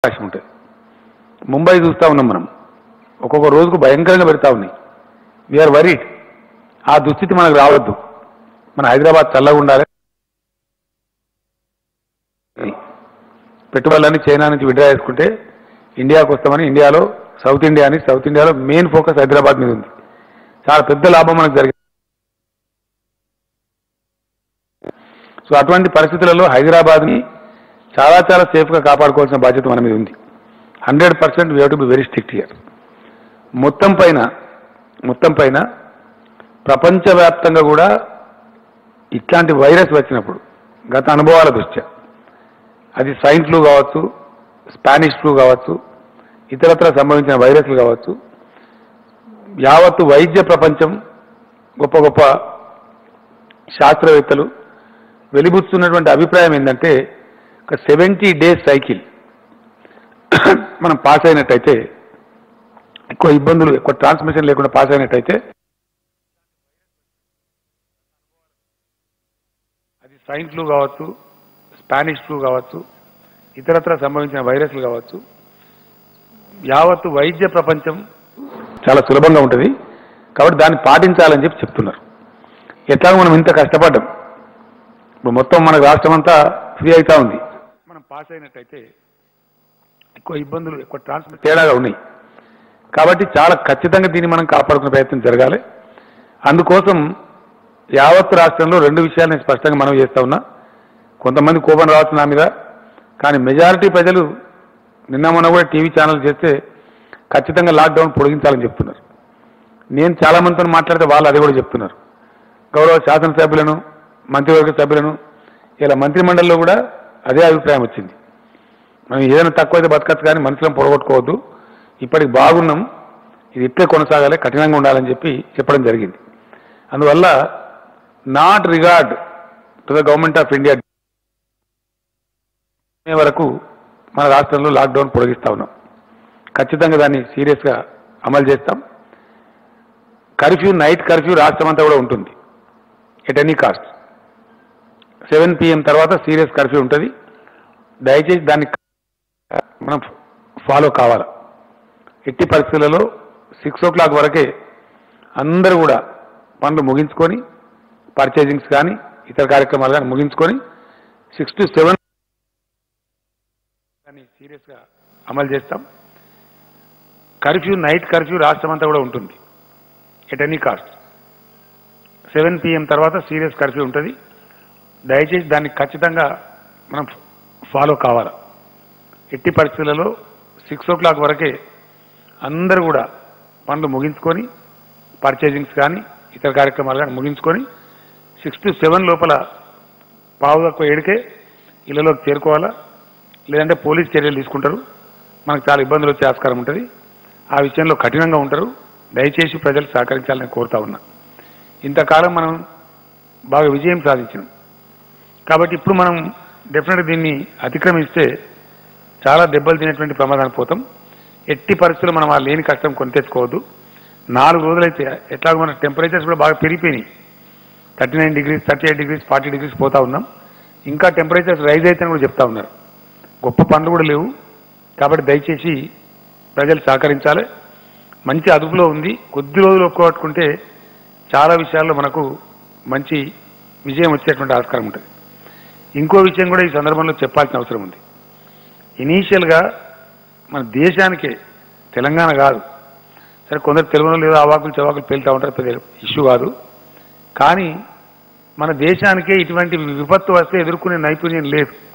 అవకాశం ఉంటుంది ముంబై చూస్తూ ఉన్నాం మనం ఒక్కొక్క రోజుకు భయంకరంగా పెడతా ఉన్నాయి వీఆర్ వరీడ్ ఆ దుస్థితి మనకు రావద్దు మన హైదరాబాద్ చల్లగా ఉండాలి పెట్టుబడులన్నీ చైనా నుంచి విడ్రా చేసుకుంటే ఇండియాకు వస్తామని ఇండియాలో సౌత్ ఇండియా అని సౌత్ ఇండియాలో మెయిన్ ఫోకస్ హైదరాబాద్ మీద ఉంది చాలా పెద్ద లాభం మనకు జరిగింది సో అటువంటి పరిస్థితులలో హైదరాబాద్ని చాలా చాలా సేఫ్గా కాపాడుకోవాల్సిన బాధ్యత మన మీద ఉంది hundred percent we to be very strict year మొత్తం పైన మొత్తం పైన ప్రపంచవ్యాప్తంగా కూడా ఇట్లాంటి వైరస్ వచ్చినప్పుడు గత అనుభవాల దృష్ట్యా అది స్వైన్ ఫ్లూ కావచ్చు స్పానిష్ ఫ్లూ కావచ్చు ఇతరత్ర సంభవించిన వైరస్లు కావచ్చు యావత్తు వైద్య ప్రపంచం గొప్ప గొప్ప శాస్త్రవేత్తలు వెలిబుచ్చుతున్నటువంటి అభిప్రాయం ఏంటంటే ఒక సెవెంటీ డేస్ సైకిల్ మనం పాస్ అయినట్టయితే ఎక్కువ ఇబ్బందులు ఎక్కువ ట్రాన్స్మిషన్ లేకుండా పాస్ అయినట్టయితే అది స్వైన్ ఫ్లూ కావచ్చు స్పానిష్ ఫ్లూ కావచ్చు ఇతరత్ర సంభవించిన వైరస్లు కావచ్చు యావత్తు వైద్య ప్రపంచం చాలా సులభంగా ఉంటుంది కాబట్టి దాన్ని పాటించాలని చెప్పి చెప్తున్నారు ఎట్లాగో మనం ఇంత కష్టపడ్డాం ఇప్పుడు మొత్తం మన రాష్ట్రం అంతా ఫ్రీ అవుతా ఉంది మనం పాస్ అయినట్టయితే ఎక్కువ ఇబ్బందులు ఎక్కువ ట్రాన్స్మిట్ తేడాగా ఉన్నాయి కాబట్టి చాలా ఖచ్చితంగా దీన్ని మనం కాపాడుకునే ప్రయత్నం జరగాలి అందుకోసం యావత్ రాష్ట్రంలో రెండు విషయాలు నేను స్పష్టంగా మనం చేస్తా ఉన్నా కొంతమంది కోపం రావచ్చు నా మీద కానీ మెజారిటీ ప్రజలు నిన్న మొన్న కూడా టీవీ ఛానల్ చేస్తే ఖచ్చితంగా లాక్డౌన్ పొడిగించాలని చెప్తున్నారు నేను చాలా మందితో మాట్లాడితే వాళ్ళు అది కూడా చెప్తున్నారు గౌరవ శాసనసభ్యులను మంత్రివర్గ సభ్యులను ఇలా మంత్రిమండలిలో కూడా అదే అభిప్రాయం వచ్చింది మనం ఏదైనా తక్కువైతే బతకచ్చు కానీ మనుషులను పొడగొట్టుకోవద్దు ఇప్పటికి బాగున్నాం ఇది ఇట్లే కొనసాగాలి కఠినంగా ఉండాలని చెప్పి చెప్పడం జరిగింది అందువల్ల not regard to the government of India May వరకు మన రాష్ట్రంలో లాక్డౌన్ పొడిగిస్తా ఉన్నాం ఖచ్చితంగా దాన్ని సీరియస్గా అమలు చేస్తాం కర్ఫ్యూ నైట్ కర్ఫ్యూ రాష్ట్రం అంతా కూడా ఉంటుంది at any cost seven PM తర్వాత సీరియస్ కర్ఫ్యూ ఉంటుంది దయచేసి దాన్ని మనం ఫాలో కావాలి ఎట్టి పరిస్థితులలో సిక్స్ ఓ క్లాక్ వరకే అందరూ కూడా పనులు ముగించుకొని పర్చేజింగ్స్ కానీ ఇతర కార్యక్రమాలు కానీ ముగించుకొని సిక్స్ టు సెవెన్ దాన్ని సీరియస్గా అమలు చేస్తాం కర్ఫ్యూ నైట్ కర్ఫ్యూ రాష్ట్రం అంతా కూడా ఉంటుంది at any cost seven PM తర్వాత సీరియస్ కర్ఫ్యూ ఉంటుంది దయచేసి దాన్ని ఖచ్చితంగా మనం ఫాలో కావాలి ఎట్టి పరిస్థితులలో సిక్స్ ఓ క్లాక్ వరకే అందరూ కూడా పనులు ముగించుకొని పర్చేజింగ్స్ కానీ ఇతర కార్యక్రమాలు కానీ ముగించుకొని సిక్స్ టు సెవెన్ లోపల పావు తక్కువ ఏడికే ఇళ్లలోకి చేరుకోవాలా లేదంటే పోలీస్ చర్యలు తీసుకుంటారు మనకు చాలా ఇబ్బందులు వచ్చే ఆస్కారం ఉంటుంది ఆ విషయంలో కఠినంగా ఉంటారు దయచేసి ప్రజలు సహకరించాలని కోరుతా ఉన్నా ఇంతకాలం మనం బాగా విజయం సాధించినాం కాబట్టి ఇప్పుడు మనం డెఫినెట్గా దీన్ని అతిక్రమిస్తే చాలా దెబ్బలు తినేటువంటి ప్రమాదానికి పోతాం ఎట్టి పరిస్థితుల్లో మనం ఆ లేని కష్టం కొని తెచ్చుకోవద్దు నాలుగు రోజులైతే ఎట్లాగో మన టెంపరేచర్స్ కూడా బాగా పెరిగిపోయినాయి thirty nine degrees thirty eight degrees forty degrees పోతా ఉన్నాం ఇంకా టెంపరేచర్స్ రైజ్ అయితే కూడా చెప్తా ఉన్నారు గొప్ప పనులు కూడా లేవు కాబట్టి దయచేసి ప్రజలు సహకరించాలి మంచి అదుపులో ఉంది కొద్ది రోజులు ఒప్పుకోట్టుకుంటే చాలా విషయాల్లో మనకు మంచి విజయం వచ్చేటువంటి ఆస్కారం ఉంటుంది ఇంకో విషయం కూడా ఈ సందర్భంలో చెప్పాల్సిన అవసరం ఉంది ఇనీషియల్గా మన దేశానికే తెలంగాణ కాదు సరే కొందరు తెలుగులో లేదో అవాకులు చవాకులు పేలుతూ ఉంటారు పెద్ద ఇష్యూ కాదు కానీ మన దేశానికే ఇటువంటి విపత్తు వస్తే ఎదుర్కొనే నైపుణ్యం లేదు